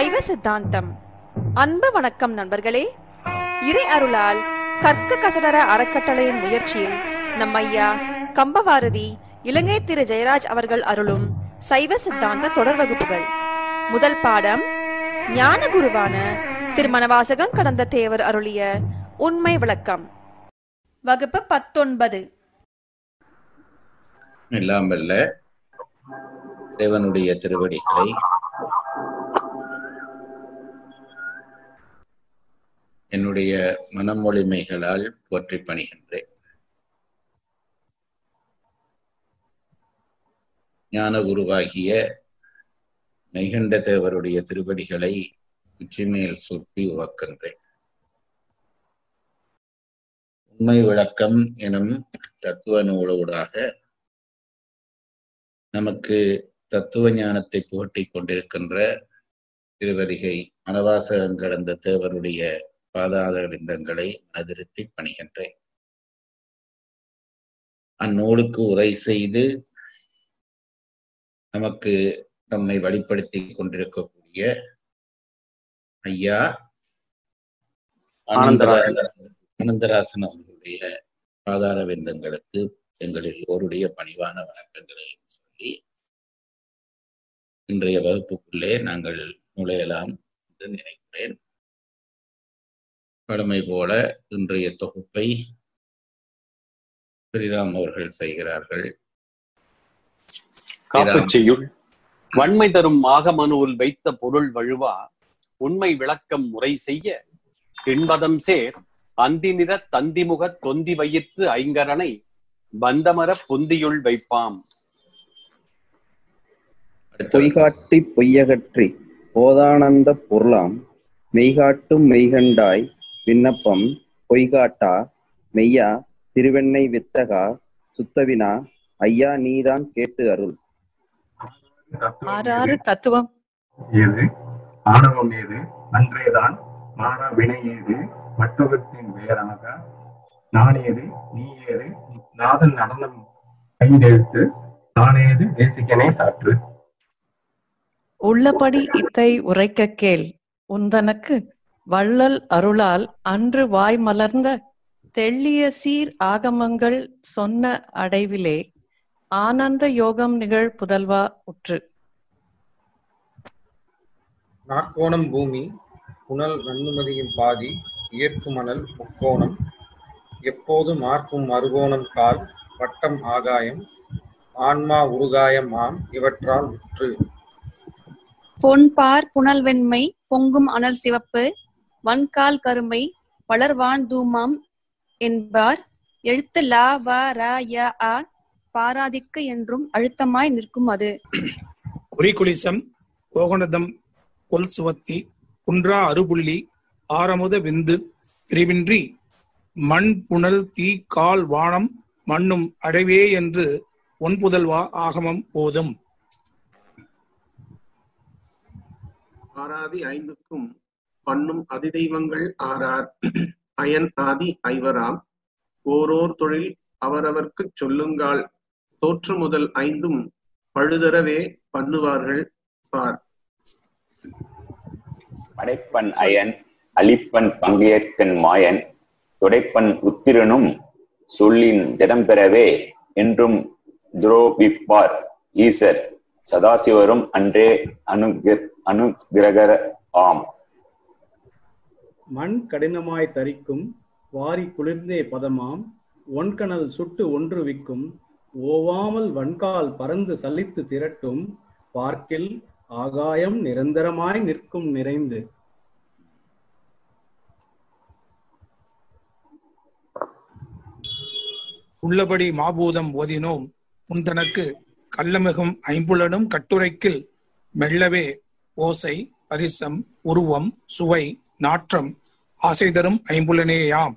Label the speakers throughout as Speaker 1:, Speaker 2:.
Speaker 1: சைவ சித்தாந்தம் அன்பு வணக்கம் நண்பர்களே இறை அருளால் கற்க கசடர அறக்கட்டளையின் முயற்சியில் நம் ஐயா கம்பவாரதி இலங்கை திரு ஜெயராஜ் அவர்கள் அருளும் சைவ சித்தாந்த தொடர் வகுப்புகள் முதல் பாடம் ஞான குருவான திருமணவாசகம் கடந்த தேவர் அருளிய உண்மை விளக்கம் வகுப்பு பத்தொன்பது
Speaker 2: எல்லாம் வல்ல இறைவனுடைய திருவடிகளை என்னுடைய மனமொழிமைகளால் போற்றி பணிகின்றேன் ஞான குருவாகிய மெய்கண்ட தேவருடைய திருவடிகளை உச்சிமேல் சுட்டி உவக்கின்றேன் உண்மை விளக்கம் எனும் தத்துவ நூலூடாக நமக்கு தத்துவ ஞானத்தை புகட்டிக் கொண்டிருக்கின்ற திருவரிகை மனவாசகம் கடந்த தேவருடைய பாதாத விந்தங்களை மனதிருத்தி பணிகின்றேன் அந்நூலுக்கு உரை செய்து நமக்கு நம்மை வழிப்படுத்திக் கொண்டிருக்கக்கூடிய ஐயா ஆனந்தராசன் ஆனந்தராசன் அவர்களுடைய பாதார விந்தங்களுக்கு எங்கள் எல்லோருடைய பணிவான வணக்கங்களை சொல்லி இன்றைய வகுப்புக்குள்ளே நாங்கள் நுழையலாம் என்று நினைக்கிறேன் கடமை போல இன்றைய தொகுப்பை ஸ்ரீராம் அவர்கள் செய்கிறார்கள்
Speaker 3: காப்புச் செய்யுள் வன்மை தரும் ஆகமனுவில் வைத்த பொருள் வழுவா உண்மை விளக்கம் முறை செய்ய திண்பதம் சேர் அந்திநிற தந்திமுக தொந்தி வயிற்று ஐங்கரனை பந்தமர புந்தியுள் வைப்பாம்
Speaker 2: அடுத்தது
Speaker 4: பொய்காட்டி பொய்யகற்றி போதானந்த பொருளாம் மெய்காட்டும் மெய்கண்டாய் விண்ணப்பம் பொய்காட்டா மெய்யா திருவெண்ணை வித்தகா சுத்தவினா ஐயா நீதான் கேட்டு அருள்
Speaker 5: ஆறாறு தத்துவம்
Speaker 6: ஏது ஆணவம் ஏது அன்றேதான் மாறா வினை ஏது மற்றவற்றின் வேறாக நான் ஏது நீ ஏது நாதன் நடனம் ஐந்தெழுத்து நானேது தேசிகனே சாற்று
Speaker 5: உள்ளபடி இத்தை உரைக்க கேள் உந்தனக்கு வள்ளல் அருளால் அன்று வாய் மலர்ந்த தெள்ளிய சீர் ஆகமங்கள் சொன்ன அடைவிலே ஆனந்த யோகம் நிகழ் புதல்வா உற்று
Speaker 7: நாற்கோணம் பூமி புனல் நன்னுமதியின் பாதி இயற்கு மணல் முக்கோணம் எப்போது மார்க்கும் மறுகோணம் கால் வட்டம் ஆகாயம் ஆன்மா உருகாயம் ஆம் இவற்றால் உற்று
Speaker 8: பொன்பார் புனல் வெண்மை பொங்கும் அனல் சிவப்பு வன்கால் கருமை வளர்வான் தூமாம் என்பார் எழுத்து லா வ ர ய அ பாராதிக்கு என்றும் அழுத்தமாய் நிற்கும் அது
Speaker 9: குறிக்குலிசம் கோகனதம் கொல் சுவத்தி குன்றா அருபுள்ளி ஆரமுத விந்து பிரிவின்றி மண் புனல் தீ கால் வானம் மண்ணும் அடைவே என்று ஒன்புதல்வா ஆகமம் ஓதும்
Speaker 10: ஆராதி ஐந்துக்கும் பண்ணும் அதிதெய்வங்கள் ஆறார் அயன் ஆதி ஐவராம் ஓரோர் தொழில் அவரவர்க்குச் சொல்லுங்கால் தோற்று முதல் ஐந்தும் பழுதரவே பண்ணுவார்கள் பார்
Speaker 11: படைப்பன் அயன் அழிப்பன் பங்கேற்கன் மாயன் துடைப்பன் உத்திரனும் சொல்லின் திடம்பெறவே என்றும் துரோபிப்பார் ஈசர் சதாசிவரும் அன்றே அனுகிர அனுகிரகர ஆம்
Speaker 12: மண் கடினமாய் தரிக்கும் வாரி குளிர்ந்தே பதமாம் ஒன்கணல் சுட்டு ஒன்று விக்கும் ஓவாமல் வன்கால் பறந்து சலித்து திரட்டும் பார்க்கில் ஆகாயம் நிரந்தரமாய் நிற்கும் நிறைந்து
Speaker 9: உள்ளபடி மாபூதம் ஓதினோம் உந்தனக்கு கள்ளமிகும் ஐம்புலனும் கட்டுரைக்கில் மெல்லவே ஓசை பரிசம் உருவம் சுவை நாற்றம் ஆசை தரும் ஐம்புலனேயாம்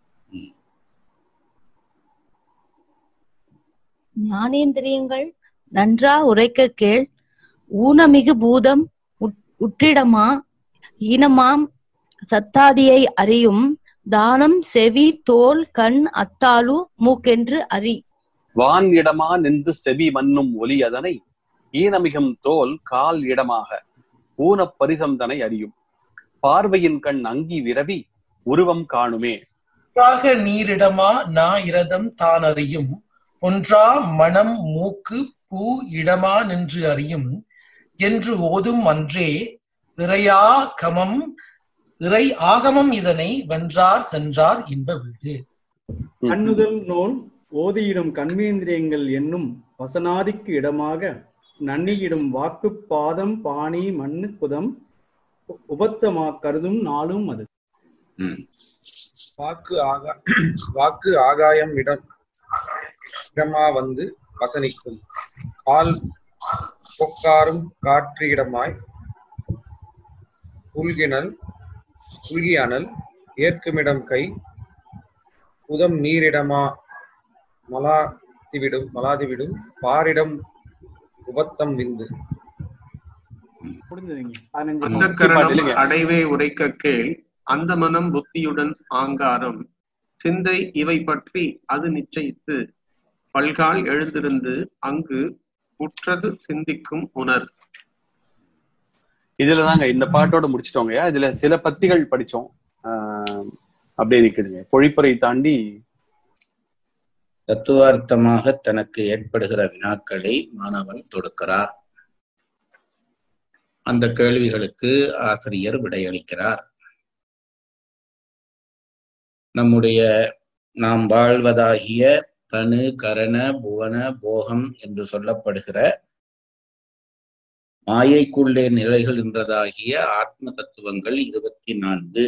Speaker 13: ஞானேந்திரியங்கள் நன்றா உரைக்க கேள் ஊனமிகு பூதம் உட்- உற்றிடமா ஈனமாம் சத்தாதியை அறியும் தானம் செவி தோல் கண் அத்தாலு மூக்கென்று அறி
Speaker 3: வான் இடமா நின்று செவி மன்னும் ஒலி அதனை ஈனமிகும் தோல் கால் இடமாக ஊனப் பரிசந்தனை அறியும் பார்வையின் கண் அங்கி விரவி உருவம் காணுமே
Speaker 14: ஒன்றாக நீரிடமா நா இரதம் தான் அறியும் ஒன்றா மனம் மூக்கு பூ இடமா நின்று அறியும் என்று ஓதும் அன்றே இறையா கமம் இறை ஆகமம் இதனை வென்றார் சென்றார் இன்ப வீடு
Speaker 12: கண்ணுதல் நோன் ஓதியிடும் கண்மேந்திரியங்கள் என்னும் வசனாதிக்கு இடமாக நன்னியிடும் வாக்கு பாதம் பாணி மண்ணு குதம் உபத்தமா கருதும் நாளும் அது
Speaker 7: வாக்கு ஆகா வாக்கு ஆகாயம் இடம் இடமா வந்து வசனிக்கும் கால் பொக்காரும் காற்று இடமாய் புல்கினல் புல்கி அனல் ஏற்குமிடம் கை உதம் நீரிடமா மலாதிவிடும் மலாதிவிடும் பாரிடம் உபத்தம் விந்து
Speaker 10: அந்த கரணம் அடைவே உரைக்க கேள் அந்த மனம் புத்தியுடன் ஆங்காரம் சிந்தை இவை பற்றி அது நிச்சயித்து பல்கால் எழுந்திருந்து அங்கு உற்றது சிந்திக்கும் உணர்
Speaker 3: இதுலதாங்க இந்த பாட்டோட முடிச்சிட்டோங்கய்யா இதுல சில பத்திகள் படிச்சோம் ஆஹ் அப்படியே நிக்குதுங்க பொழிப்புரை தாண்டி
Speaker 2: தத்துவார்த்தமாக தனக்கு ஏற்படுகிற வினாக்களை மாணவன் தொடுக்கிறார் அந்த கேள்விகளுக்கு ஆசிரியர் விடையளிக்கிறார் நம்முடைய நாம் வாழ்வதாகிய தனு கரண புவன போகம் என்று சொல்லப்படுகிற மாயைக்குள்ளே நிலைகின்றதாகிய ஆத்ம தத்துவங்கள் இருபத்தி நான்கு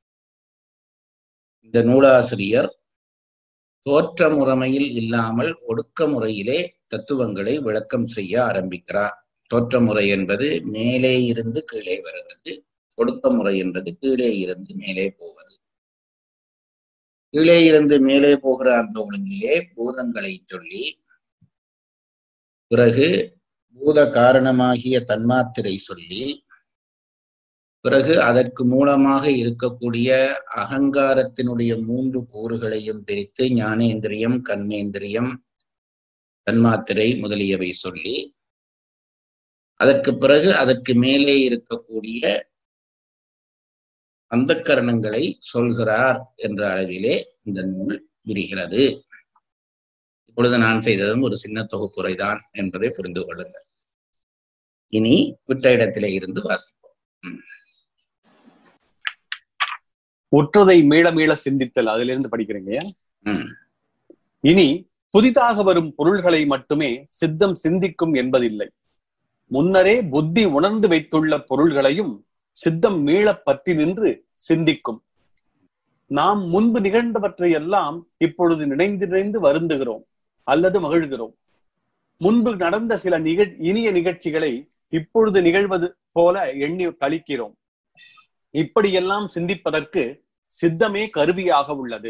Speaker 2: இந்த நூலாசிரியர் தோற்ற முறைமையில் இல்லாமல் ஒடுக்க முறையிலே தத்துவங்களை விளக்கம் செய்ய ஆரம்பிக்கிறார் தோற்ற முறை என்பது மேலே இருந்து கீழே வருகிறது ஒடுக்க முறை என்பது கீழே இருந்து மேலே போவது கீழே இருந்து மேலே போகிற அந்த ஒழுங்கிலே பூதங்களை சொல்லி பிறகு பூத காரணமாகிய தன்மாத்திரை சொல்லி பிறகு அதற்கு மூலமாக இருக்கக்கூடிய அகங்காரத்தினுடைய மூன்று கூறுகளையும் பிரித்து ஞானேந்திரியம் கர்மேந்திரியம் தன்மாத்திரை முதலியவை சொல்லி அதற்கு பிறகு அதற்கு மேலே இருக்கக்கூடிய அந்த கரணங்களை சொல்கிறார் என்ற அளவிலே இந்த நூல் விரிகிறது இப்பொழுது நான் செய்ததும் ஒரு சின்ன தொகுப்புரைதான் என்பதை புரிந்து கொள்ளுங்கள் இனி விட்ட இடத்திலே இருந்து வாசிப்போம்
Speaker 3: உற்றதை மீள மீள சிந்தித்தல் அதுல இருந்து படிக்கிறீங்க இனி புதிதாக வரும் பொருள்களை மட்டுமே சித்தம் சிந்திக்கும் என்பதில்லை முன்னரே புத்தி உணர்ந்து வைத்துள்ள பொருள்களையும் சித்தம் மீள பற்றி நின்று சிந்திக்கும் நாம் முன்பு நிகழ்ந்தவற்றை எல்லாம் இப்பொழுது நினைந்து நினைந்து வருந்துகிறோம் அல்லது மகிழ்கிறோம் முன்பு நடந்த சில நிகழ் இனிய நிகழ்ச்சிகளை இப்பொழுது நிகழ்வது போல எண்ணி கழிக்கிறோம் இப்படியெல்லாம் சிந்திப்பதற்கு சித்தமே கருவியாக உள்ளது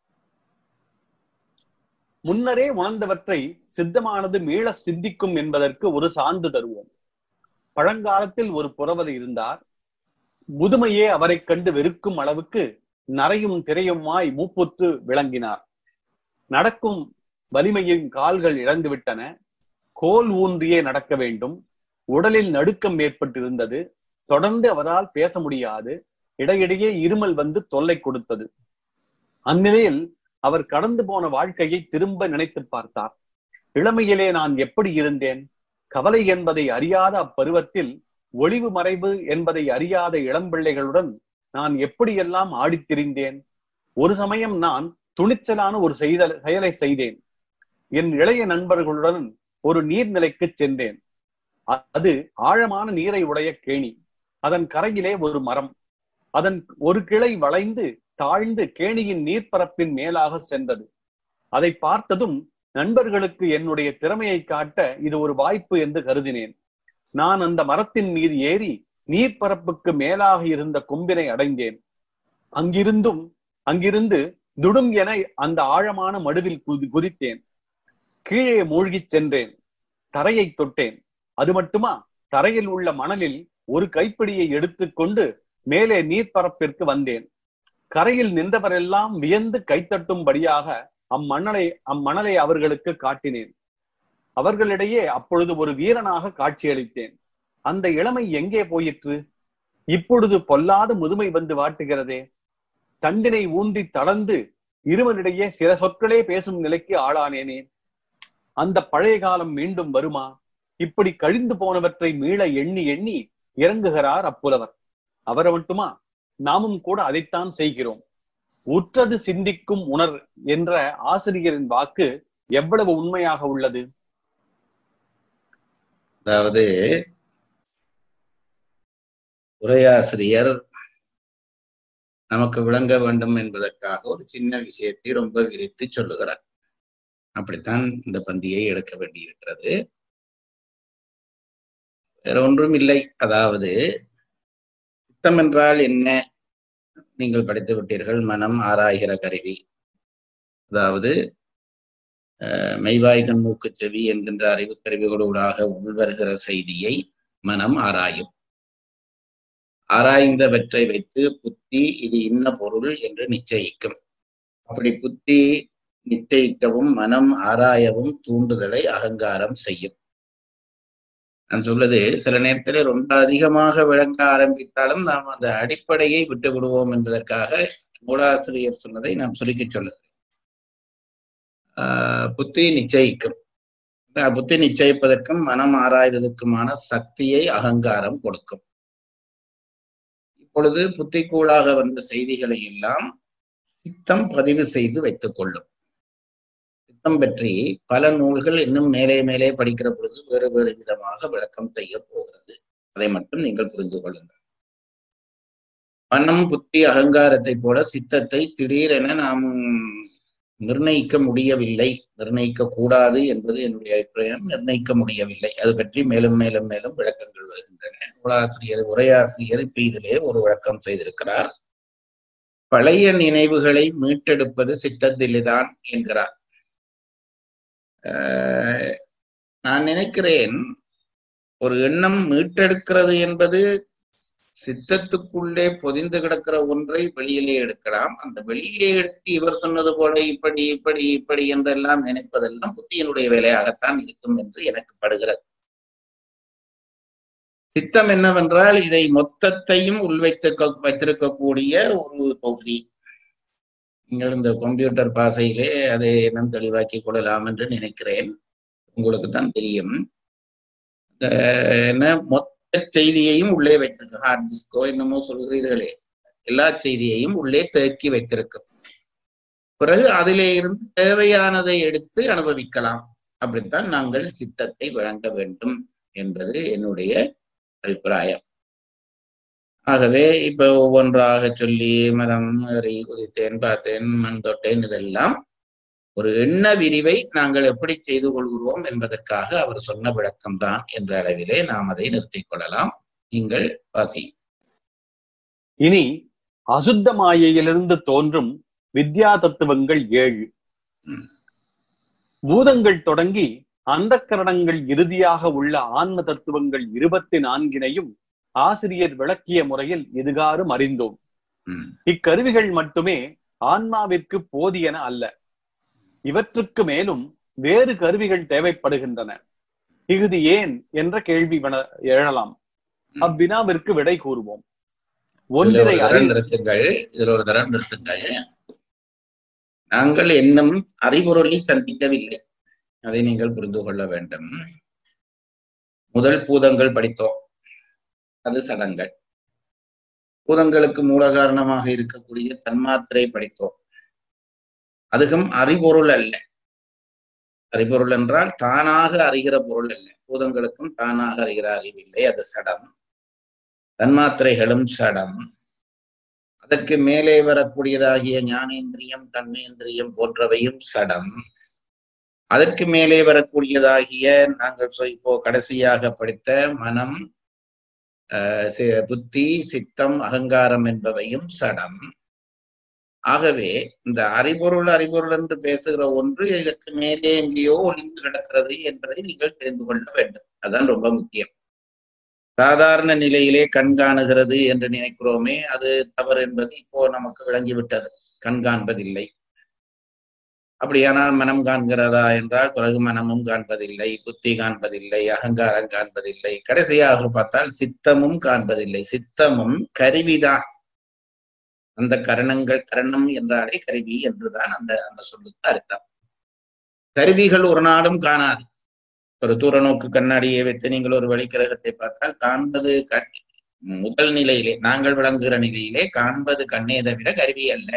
Speaker 3: முன்னரே உணர்ந்தவற்றை சித்தமானது மீள சிந்திக்கும் என்பதற்கு ஒரு சான்று தருவோம் பழங்காலத்தில் ஒரு புறவர் இருந்தார் முதுமையே அவரைக் கண்டு வெறுக்கும் அளவுக்கு நரையும் திரையுமாய் மூப்புற்று விளங்கினார் நடக்கும் வலிமையின் கால்கள் இழந்துவிட்டன கோல் ஊன்றியே நடக்க வேண்டும் உடலில் நடுக்கம் ஏற்பட்டிருந்தது தொடர்ந்து அவரால் பேச முடியாது இடையிடையே இருமல் வந்து தொல்லை கொடுத்தது அந்நிலையில் அவர் கடந்து போன வாழ்க்கையை திரும்ப நினைத்து பார்த்தார் இளமையிலே நான் எப்படி இருந்தேன் கவலை என்பதை அறியாத அப்பருவத்தில் ஒளிவு மறைவு என்பதை அறியாத இளம்பிள்ளைகளுடன் நான் எப்படியெல்லாம் ஆடித் திரிந்தேன் ஒரு சமயம் நான் துணிச்சலான ஒரு செய்தல் செயலை செய்தேன் என் இளைய நண்பர்களுடன் ஒரு நீர்நிலைக்கு சென்றேன் அது ஆழமான நீரை உடைய கேணி அதன் கரையிலே ஒரு மரம் அதன் ஒரு கிளை வளைந்து தாழ்ந்து கேணியின் நீர்ப்பரப்பின் மேலாக சென்றது அதை பார்த்ததும் நண்பர்களுக்கு என்னுடைய திறமையை காட்ட இது ஒரு வாய்ப்பு என்று கருதினேன் நான் அந்த மரத்தின் மீது ஏறி நீர்ப்பரப்புக்கு மேலாக இருந்த கொம்பினை அடைந்தேன் அங்கிருந்தும் அங்கிருந்து துடும் என அந்த ஆழமான மடுவில் குதித்தேன் கீழே மூழ்கிச் சென்றேன் தரையை தொட்டேன் அது மட்டுமா தரையில் உள்ள மணலில் ஒரு கைப்பிடியை எடுத்துக்கொண்டு மேலே நீர்ப்பரப்பிற்கு வந்தேன் கரையில் நின்றவரெல்லாம் வியந்து கைத்தட்டும்படியாக அம்மணலை அம்மணலை அவர்களுக்கு காட்டினேன் அவர்களிடையே அப்பொழுது ஒரு வீரனாக காட்சியளித்தேன் அந்த இளமை எங்கே போயிற்று இப்பொழுது பொல்லாத முதுமை வந்து வாட்டுகிறதே தண்டினை ஊன்றி தளர்ந்து இருவரிடையே சில சொற்களே பேசும் நிலைக்கு ஆளானேனே அந்த பழைய காலம் மீண்டும் வருமா இப்படி கழிந்து போனவற்றை மீள எண்ணி எண்ணி இறங்குகிறார் அப்புலவர் அவரை மட்டுமா நாமும் கூட அதைத்தான் செய்கிறோம் உற்றது சிந்திக்கும் உணர் என்ற ஆசிரியரின் வாக்கு எவ்வளவு உண்மையாக உள்ளது
Speaker 2: அதாவது உரையாசிரியர் நமக்கு விளங்க வேண்டும் என்பதற்காக ஒரு சின்ன விஷயத்தை ரொம்ப விரித்து சொல்லுகிறார் அப்படித்தான் இந்த பந்தியை எடுக்க வேண்டியிருக்கிறது வேற ஒன்றும் இல்லை அதாவது சித்தம் என்றால் என்ன நீங்கள் படித்து விட்டீர்கள் மனம் ஆராய்கிற கருவி அதாவது மெய்வாய்கண் மூக்கு செவி என்கின்ற அறிவு கருவிகளூடாக உள்வருகிற செய்தியை மனம் ஆராயும் ஆராய்ந்தவற்றை வைத்து புத்தி இது இன்ன பொருள் என்று நிச்சயிக்கும் அப்படி புத்தி நிச்சயிக்கவும் மனம் ஆராயவும் தூண்டுதலை அகங்காரம் செய்யும் நான் சொல்வது சில நேரத்தில் ரொம்ப அதிகமாக விளங்க ஆரம்பித்தாலும் நாம் அந்த அடிப்படையை விட்டு விடுவோம் என்பதற்காக நூலாசிரியர் சொன்னதை நாம் சுருக்கி சொல்லுகிறேன் புத்தி நிச்சயிக்கும் புத்தி நிச்சயிப்பதற்கும் மனம் ஆராய்வதற்குமான சக்தியை அகங்காரம் கொடுக்கும் இப்பொழுது புத்திக்கூடாக வந்த செய்திகளை எல்லாம் சித்தம் பதிவு செய்து வைத்துக் கொள்ளும் சித்தம் பற்றி பல நூல்கள் இன்னும் மேலே மேலே படிக்கிற பொழுது வேறு வேறு விதமாக விளக்கம் செய்ய போகிறது அதை மட்டும் நீங்கள் புரிந்து கொள்ளுங்கள் மனம் புத்தி அகங்காரத்தை போல சித்தத்தை திடீரென நாம் நிர்ணயிக்க முடியவில்லை நிர்ணயிக்க கூடாது என்பது என்னுடைய அபிப்பிராயம் நிர்ணயிக்க முடியவில்லை அது பற்றி மேலும் மேலும் மேலும் விளக்கங்கள் வருகின்றன நூலாசிரியர் உரையாசிரியர் இப்ப இதிலே ஒரு விளக்கம் செய்திருக்கிறார் பழைய நினைவுகளை மீட்டெடுப்பது சித்தத்தில்தான் என்கிறார் நான் நினைக்கிறேன் ஒரு எண்ணம் மீட்டெடுக்கிறது என்பது சித்தத்துக்குள்ளே பொதிந்து கிடக்கிற ஒன்றை வெளியிலே எடுக்கலாம் அந்த வெளியிலே எடுத்து இவர் சொன்னது போல இப்படி இப்படி இப்படி என்றெல்லாம் நினைப்பதெல்லாம் புத்தியினுடைய வேலையாகத்தான் இருக்கும் என்று எனக்கு படுகிறது சித்தம் என்னவென்றால் இதை மொத்தத்தையும் உள்வைத்திருக்க வைத்திருக்கக்கூடிய ஒரு தொகுதி நீங்கள் இந்த கம்ப்யூட்டர் பாசையிலே அதை இன்னும் தெளிவாக்கி கொள்ளலாம் என்று நினைக்கிறேன் உங்களுக்கு தான் தெரியும் என்ன மொத்த செய்தியையும் உள்ளே வைத்திருக்கும் ஹார்ட் டிஸ்கோ என்னமோ சொல்கிறீர்களே எல்லா செய்தியையும் உள்ளே தேக்கி வைத்திருக்கும் பிறகு அதிலே இருந்து தேவையானதை எடுத்து அனுபவிக்கலாம் அப்படித்தான் நாங்கள் சித்தத்தை வழங்க வேண்டும் என்பது என்னுடைய அபிப்பிராயம் ஆகவே இப்ப ஒவ்வொன்றாக சொல்லி மரம் ஏறி குதித்தேன் பார்த்தேன் மண் தொட்டேன் இதெல்லாம் ஒரு எண்ண விரிவை நாங்கள் எப்படி செய்து கொள்கிறோம் என்பதற்காக அவர் சொன்ன விளக்கம்தான் என்ற அளவிலே நாம் அதை நிறுத்திக் கொள்ளலாம் நீங்கள் வாசி
Speaker 3: இனி அசுத்த மாயையிலிருந்து தோன்றும் வித்யா தத்துவங்கள் ஏழு பூதங்கள் தொடங்கி அந்த கரணங்கள் இறுதியாக உள்ள ஆன்ம தத்துவங்கள் இருபத்தி நான்கினையும் ஆசிரியர் விளக்கிய முறையில் இதுகாரும் அறிந்தோம் இக்கருவிகள் மட்டுமே ஆன்மாவிற்கு போதியன அல்ல இவற்றுக்கு மேலும் வேறு கருவிகள் தேவைப்படுகின்றன இஃது ஏன் என்ற கேள்வி எழலாம் அவ்வினாவிற்கு விடை கூறுவோம்
Speaker 2: ஒன்றினை நிறுத்துங்கள் இதில் ஒரு தரம் நிறுத்துங்கள் நாங்கள் இன்னும் அறிவுரொலி சந்திக்கவில்லை அதை நீங்கள் புரிந்து கொள்ள வேண்டும் முதல் பூதங்கள் படித்தோம் அது சடங்கள் பூதங்களுக்கு மூல காரணமாக இருக்கக்கூடிய தன்மாத்திரை படித்தோம் அதுவும் அறிபொருள் அல்ல அறிபொருள் என்றால் தானாக அறிகிற பொருள் அல்ல பூதங்களுக்கும் தானாக அறிகிற அறிவில்லை அது சடம் தன்மாத்திரைகளும் சடம் அதற்கு மேலே வரக்கூடியதாகிய ஞானேந்திரியம் கண்ணேந்திரியம் போன்றவையும் சடம் அதற்கு மேலே வரக்கூடியதாகிய நாங்கள் இப்போ கடைசியாக படித்த மனம் புத்தி சித்தம் அகங்காரம் என்பவையும் சடம் ஆகவே இந்த அறிபொருள் அறிபொருள் என்று பேசுகிற ஒன்று இதற்கு மேலே எங்கேயோ ஒளிந்து கிடக்கிறது என்பதை நீங்கள் தெரிந்து கொள்ள வேண்டும் அதுதான் ரொம்ப முக்கியம் சாதாரண நிலையிலே கண் காணுகிறது என்று நினைக்கிறோமே அது தவறு என்பது இப்போ நமக்கு விளங்கிவிட்டது கண் காண்பதில்லை அப்படியானால் மனம் காண்கிறதா என்றால் பிறகு மனமும் காண்பதில்லை புத்தி காண்பதில்லை அகங்காரம் காண்பதில்லை கடைசியாக பார்த்தால் சித்தமும் காண்பதில்லை சித்தமும் கருவிதான் அந்த கரணங்கள் கரணம் என்றாலே கருவி என்றுதான் அந்த அந்த சொல்லுக்கு அர்த்தம் கருவிகள் ஒரு நாளும் காணாது ஒரு தூரநோக்கு கண்ணாடியை வைத்து நீங்கள் ஒரு வெளிக்கிரகத்தை பார்த்தால் காண்பது கண் முதல் நிலையிலே நாங்கள் விளங்குகிற நிலையிலே காண்பது கண்ணே தவிர கருவி அல்ல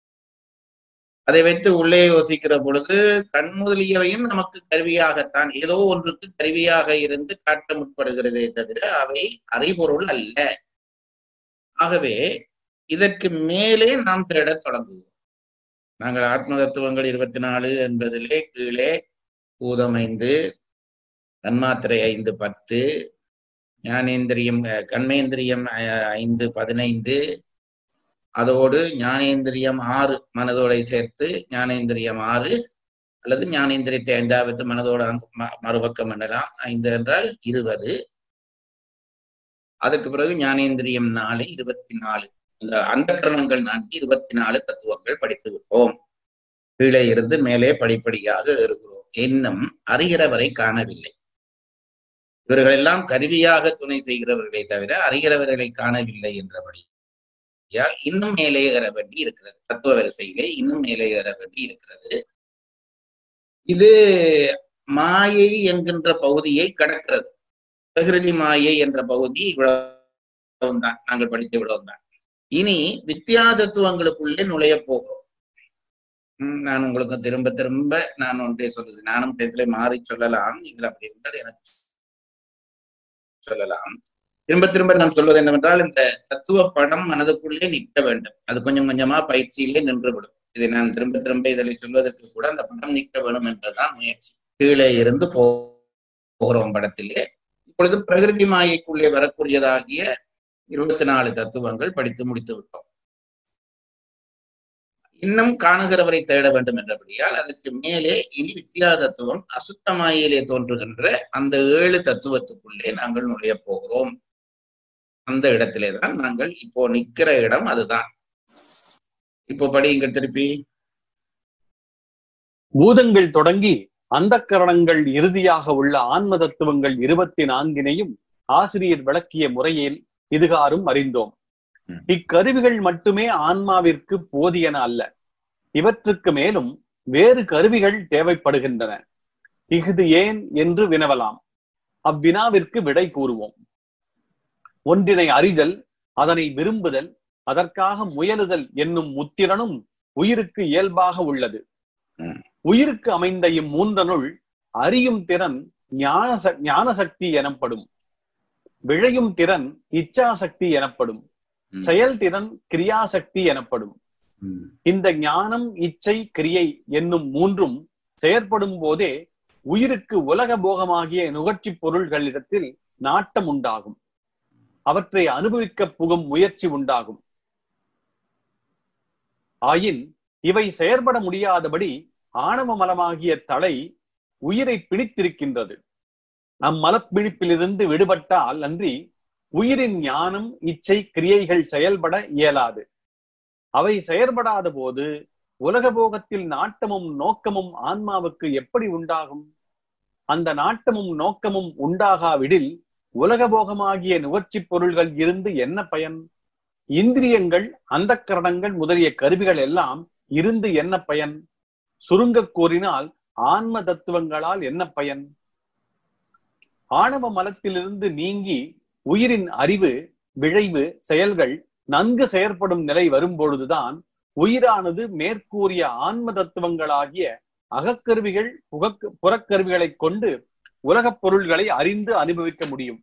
Speaker 2: அதை வைத்து உள்ளே யோசிக்கிற பொழுது கண் முதலியவையும் நமக்கு கருவியாகத்தான் ஏதோ ஒன்றுக்கு கருவியாக இருந்து காட்ட முற்படுகிறதே தவிர அவை அறிபொருள் அல்ல ஆகவே இதற்கு மேலே நாம் தேடத் தொடங்குவோம் நாங்கள் ஆத்ம தத்துவங்கள் இருபத்தி நாலு என்பதிலே கீழே பூதம் ஐந்து தன்மாத்திரை ஐந்து பத்து ஞானேந்திரியம் அஹ், கண்மேந்திரியம் அஹ், ஐந்து பதினைந்து அதோடு ஞானேந்திரியம் ஆறு மனதோடை சேர்த்து ஞானேந்திரியம் ஆறு அல்லது ஞானேந்திரியத்தை ஐந்தாவது மனதோட அங்கு ம- மறுபக்கம் பண்ணலாம் ஐந்து என்றால் இருபது அதற்கு பிறகு ஞானேந்திரியம் நாலு இருபத்தி நாலு இந்த அந்த கரணங்கள் நான்கு இருபத்தி நாலு தத்துவங்கள் படித்து விட்டோம் கீழே இருந்து மேலே படிப்படியாக ஏறுகிறோம் இன்னும் அறிகிறவரை காணவில்லை இவர்கள் எல்லாம் கருவியாக துணை செய்கிறவர்களை தவிர அறிகிறவர்களை காணவில்லை என்றபடியால் இன்னும் மேலே ஏற வேண்டி இருக்கிறது தத்துவ வரிசையிலே இன்னும் மேலே ஏற வேண்டி இருக்கிறது இது மாயை என்கின்ற பகுதியை கடக்கிறது பிரகிருதி மாயை என்ற பகுதி இவ்வளவுதான் நாங்கள் படித்த இவ்வளவுதான் இனி வித்யா தத்துவங்களுக்குள்ளே நுழைய போகிறோம் உம் நான் உங்களுக்கு திரும்ப திரும்ப நான் ஒன்றே சொல்லுகிறேன் நானும் பேசலை மாறி சொல்லலாம் நீங்கள் அப்படி இருந்தால் எனக்கு சொல்லலாம் திரும்ப திரும்ப நான் சொல்வது என்னவென்றால் இந்த தத்துவ படம் மனதுக்குள்ளே நிற்க வேண்டும் அது கொஞ்சம் கொஞ்சமா பயிற்சியிலே நின்றுவிடும் இதை நான் திரும்ப திரும்ப இதில் சொல்வதற்கு கூட அந்த படம் நிற்க வேண்டும் என்பதுதான் முயற்சி கீழே இருந்து போ- போகிறோம் படத்திலே இப்பொழுது பிரகிருதி மாயைக்குள்ளே வரக்கூடியதாகிய இருபத்தி நாலு தத்துவங்கள் படித்து முடித்து விட்டோம் இன்னும் காணுகிறவரை தேட வேண்டும் என்றபடியால் அதுக்கு மேலே இனி வித்யா தத்துவம் அசுத்த மாயையிலே தோன்றுகின்ற அந்த ஏழு தத்துவத்துக்குள்ளே நாங்கள் நுழைய போகிறோம் அந்த இடத்திலே தான் நாங்கள் இப்போ நிக்கிற இடம் அதுதான் இப்போ படியுங்க திருப்பி
Speaker 3: பூதங்கள் தொடங்கி அந்த கரணங்கள் இறுதியாக உள்ள ஆன்ம தத்துவங்கள் இருபத்தி நான்கினையும் ஆசிரியர் விளக்கிய முறையில் இதுகாரும் அறிந்தோம் இக்கருவிகள் மட்டுமே ஆன்மாவிற்கு போதியன அல்ல இவற்றுக்கு மேலும் வேறு கருவிகள் தேவைப்படுகின்றன இஃது ஏன் என்று வினவலாம் அவ்வினாவிற்கு விடை கூறுவோம் ஒன்றினை அறிதல் அதனை விரும்புதல் அதற்காக முயலுதல் என்னும் முத்திறனும் உயிருக்கு இயல்பாக உள்ளது உயிருக்கு அமைந்த இம்மூன்றனுள் அறியும் திறன் ஞான ச- ஞான சக்தி எனப்படும் விழையும் திறன் இச்சாசக்தி எனப்படும் செயல்திறன் கிரியாசக்தி எனப்படும் இந்த ஞானம் இச்சை கிரியை என்னும் மூன்றும் செயற்படும் போதே உயிருக்கு உலக போகமாகிய நுகர்ச்சி பொருள்களிடத்தில் நாட்டம் உண்டாகும் அவற்றை அனுபவிக்க புகும் முயற்சி உண்டாகும் ஆயின் இவை செயற்பட முடியாதபடி ஆணவ மலமாகிய தலை உயிரை பிடித்திருக்கின்றது அம்மலப்பிடிப்பிலிருந்து விடுபட்டால் அன்றி உயிரின் ஞானம் இச்சை கிரியைகள் செயல்பட இயலாது அவை செயற்படாத போது உலக போகத்தில் நாட்டமும் நோக்கமும் ஆன்மாவுக்கு எப்படி உண்டாகும் அந்த நாட்டமும் நோக்கமும் உண்டாகாவிடில் உலக போகமாகிய நுகர்ச்சி பொருள்கள் இருந்து என்ன பயன் இந்திரியங்கள் அந்த கரணங்கள் முதலிய கருவிகள் எல்லாம் இருந்து என்ன பயன் சுருங்கக் கூறினால் ஆன்ம தத்துவங்களால் என்ன பயன் ஆணவ மலத்திலிருந்து நீங்கி உயிரின் அறிவு விழைவு செயல்கள் நன்கு செயற்படும் நிலை வரும்பொழுதுதான் உயிரானது மேற்கூறிய ஆன்ம தத்துவங்களாகிய அகக்கருவிகள் புகக் புறக்கருவிகளைக் கொண்டு உலகப் பொருள்களை அறிந்து அனுபவிக்க முடியும்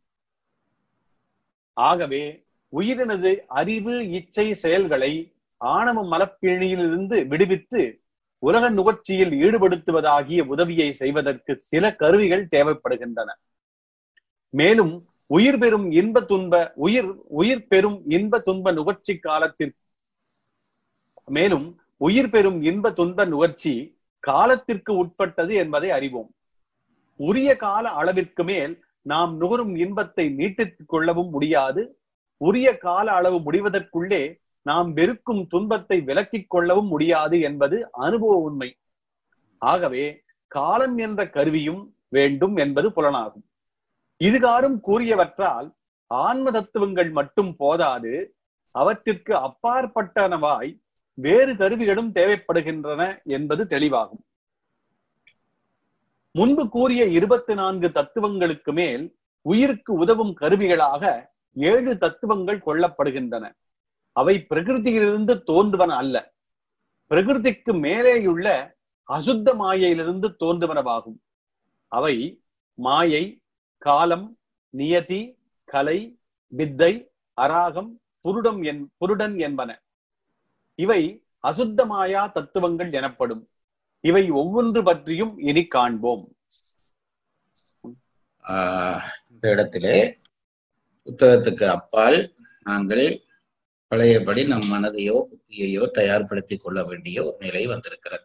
Speaker 3: ஆகவே உயிரினது அறிவு இச்சை செயல்களை ஆணவ மலப்பிணியிலிருந்து விடுவித்து உலக நுகர்ச்சியில் ஈடுபடுத்துவதாகிய உதவியை செய்வதற்கு சில கருவிகள் தேவைப்படுகின்றன மேலும் உயிர் பெறும் இன்ப துன்ப உயிர் உயிர் பெறும் இன்ப துன்ப நுகர்ச்சி காலத்திற்கு மேலும் உயிர் பெறும் இன்ப துன்ப நுகர்ச்சி காலத்திற்கு உட்பட்டது என்பதை அறிவோம் உரிய கால அளவிற்கு மேல் நாம் நுகரும் இன்பத்தை நீட்டித்துக் கொள்ளவும் முடியாது உரிய கால அளவு முடிவதற்குள்ளே நாம் வெறுக்கும் துன்பத்தை விலக்கிக் கொள்ளவும் முடியாது என்பது அனுபவ உண்மை ஆகவே காலம் என்ற கருவியும் வேண்டும் என்பது புலனாகும் இதுகாரும் கூறியவற்றால் ஆன்ம தத்துவங்கள் மட்டும் போதாது அவற்றிற்கு அப்பாற்பட்டனவாய் வேறு கருவிகளும் தேவைப்படுகின்றன என்பது தெளிவாகும் முன்பு கூறிய இருபத்தி நான்கு தத்துவங்களுக்கு மேல் உயிருக்கு உதவும் கருவிகளாக ஏழு தத்துவங்கள் கொள்ளப்படுகின்றன அவை பிரகிருதியிலிருந்து தோன்றுவன அல்ல பிரகிருதிக்கு மேலேயுள்ள அசுத்த மாயையிலிருந்து தோன்றுவனவாகும் அவை மாயை காலம் நியதி கலை வித்தை அராகம் புருடம் என் புருடன் என்பன இவை அசுத்த மாயா தத்துவங்கள் எனப்படும் இவை ஒவ்வொன்று பற்றியும் இனி காண்போம்
Speaker 2: ஆஹ் இந்த இடத்திலே புத்தகத்துக்கு அப்பால் நாங்கள் பழையபடி நம் மனதையோ புத்தியையோ தயார்படுத்திக் கொள்ள வேண்டிய ஒரு நிலை வந்திருக்கிறது